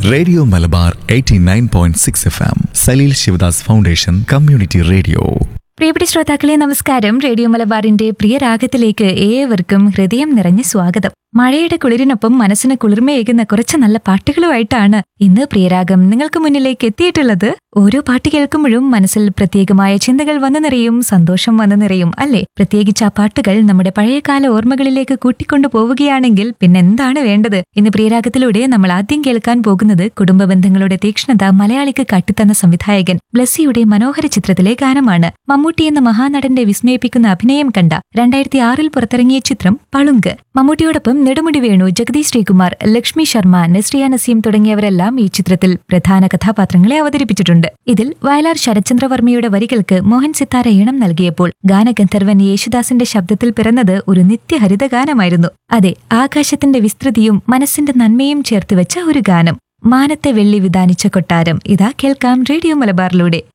radio Malabar 89.6 F M Saleel Sivadas foundation community radio പ്രിയപ്പെട്ട ശ്രോതാക്കളെ നമസ്കാരം റേഡിയോ മലബാറിന്റെ പ്രിയ രാഗത്തിലേക്ക് ഏവർക്കും ഹൃദയം നിറഞ്ഞ സ്വാഗതം മഴയുടെ കുളിരിനൊപ്പം മനസ്സിന് കുളിർമയേകുന്ന കുറച്ച് നല്ല പാട്ടുകളുമായിട്ടാണ് ഇന്ന് പ്രിയരാഗം നിങ്ങൾക്ക് മുന്നിലേക്ക് എത്തിയിട്ടുള്ളത് ഓരോ പാട്ട് കേൾക്കുമ്പോഴും മനസ്സിൽ പ്രത്യേകമായ ചിന്തകൾ വന്നു നിറയും സന്തോഷം വന്നു നിറയും അല്ലേ പ്രത്യേകിച്ച് ആ പാട്ടുകൾ നമ്മുടെ പഴയകാല ഓർമ്മകളിലേക്ക് കൂട്ടിക്കൊണ്ടു പോവുകയാണെങ്കിൽ പിന്നെ എന്താണ് വേണ്ടത് ഇന്ന് പ്രിയരാഗത്തിലൂടെ നമ്മൾ ആദ്യം കേൾക്കാൻ പോകുന്നത് കുടുംബ ബന്ധങ്ങളുടെ തീക്ഷ്ണത മലയാളിക്ക് കാട്ടിത്തന്ന സംവിധായകൻ ബ്ലസ്സിയുടെ മനോഹര ചിത്രത്തിലെ ഗാനമാണ് മമ്മൂട്ടി എന്ന മഹാനടന്റെ വിസ്മയിപ്പിക്കുന്ന അഭിനയം കണ്ട രണ്ടായിരത്തി ആറിൽ പുറത്തിറങ്ങിയ ചിത്രം പളുങ്ക് മമ്മൂട്ടിയോടൊപ്പം നെടുമുടി വേണു ജഗദീഷ് ശ്രീകുമാർ ലക്ഷ്മി ശർമ്മ നസ്രിയ നസീം തുടങ്ങിയവരെല്ലാം ഈ ചിത്രത്തിൽ പ്രധാന കഥാപാത്രങ്ങളെ അവതരിപ്പിച്ചിട്ടുണ്ട് ഇതിൽ വയലാർ ശരത്ചന്ദ്രവർമ്മയുടെ വരികൾക്ക് മോഹൻ സിത്താര ഈണം നൽകിയപ്പോൾ ഗാനഗന്ധർവൻ യേശുദാസിന്റെ ശബ്ദത്തിൽ പിറന്നത് ഒരു നിത്യഹരിത ഗാനമായിരുന്നു അതെ ആകാശത്തിന്റെ വിസ്തൃതിയും മനസ്സിന്റെ നന്മയും ചേർത്ത് വെച്ച ഒരു ഗാനം മാനത്തെ വെള്ളി വിധാനിച്ച കൊട്ടാരം ഇതാ കേൾക്കാം റേഡിയോ മലബാറിലൂടെ